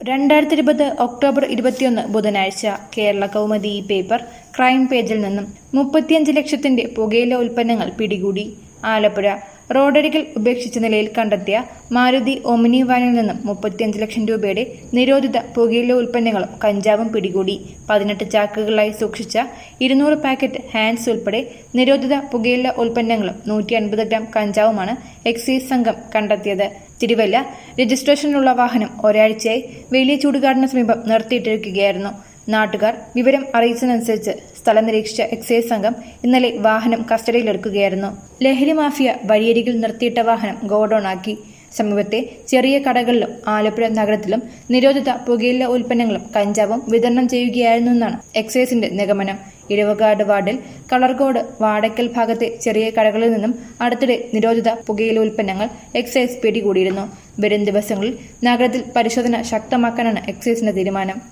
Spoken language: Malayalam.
രണ്ടായിരത്തി ഇരുപത് ഒക്ടോബർ ഇരുപത്തിയൊന്ന് ബുധനാഴ്ച കേരള കൗമുദി ഈ പേപ്പർ ക്രൈം പേജിൽ നിന്നും മുപ്പത്തിയഞ്ച് ലക്ഷത്തിന്റെ പുകയില ഉൽപ്പന്നങ്ങൾ പിടികൂടി ആലപ്പുഴ റോഡരികിൽ ഉപേക്ഷിച്ച നിലയിൽ കണ്ടെത്തിയ മാരുതി ഒമിനി വാനിൽ നിന്നും മുപ്പത്തിയഞ്ച് ലക്ഷം രൂപയുടെ നിരോധിത പുകയില ഉൽപ്പന്നങ്ങളും കഞ്ചാവും പിടികൂടി പതിനെട്ട് ചാക്കുകളായി സൂക്ഷിച്ച ഇരുന്നൂറ് പാക്കറ്റ് ഹാൻഡ്സ് ഉൾപ്പെടെ നിരോധിത പുകയില ഉൽപ്പന്നങ്ങളും നൂറ്റി അൻപത് ഗ്രാം കഞ്ചാവുമാണ് എക്സൈസ് സംഘം കണ്ടെത്തിയത് തിരുവല്ല രജിസ്ട്രേഷനിലുള്ള വാഹനം ഒരാഴ്ചയായി വലിയ ചൂടുകാടിന് സമീപം നിർത്തിയിട്ടിരിക്കുകയായിരുന്നു നാട്ടുകാർ വിവരം അറിയിച്ചതനുസരിച്ച് സ്ഥലം നിരീക്ഷിച്ച എക്സൈസ് സംഘം ഇന്നലെ വാഹനം കസ്റ്റഡിയിലെടുക്കുകയായിരുന്നു ലഹരി മാഫിയ വഴിയരികിൽ നിർത്തിയിട്ട വാഹനം ഗോഡൌൺ ആക്കി സമീപത്തെ ചെറിയ കടകളിലും ആലപ്പുഴ നഗരത്തിലും നിരോധിത പുകയില ഉൽപ്പന്നങ്ങളും കഞ്ചാവും വിതരണം ചെയ്യുകയായിരുന്നെന്നാണ് എക്സൈസിന്റെ നിഗമനം ഇടവകാട് വാർഡിൽ കളർകോട് വാടക്കൽ ഭാഗത്തെ ചെറിയ കടകളിൽ നിന്നും അടുത്തിടെ നിരോധിത പുകയില ഉൽപ്പന്നങ്ങൾ എക്സൈസ് പിടികൂടിയിരുന്നു വരും ദിവസങ്ങളിൽ നഗരത്തിൽ പരിശോധന ശക്തമാക്കാനാണ് എക്സൈസിന്റെ തീരുമാനം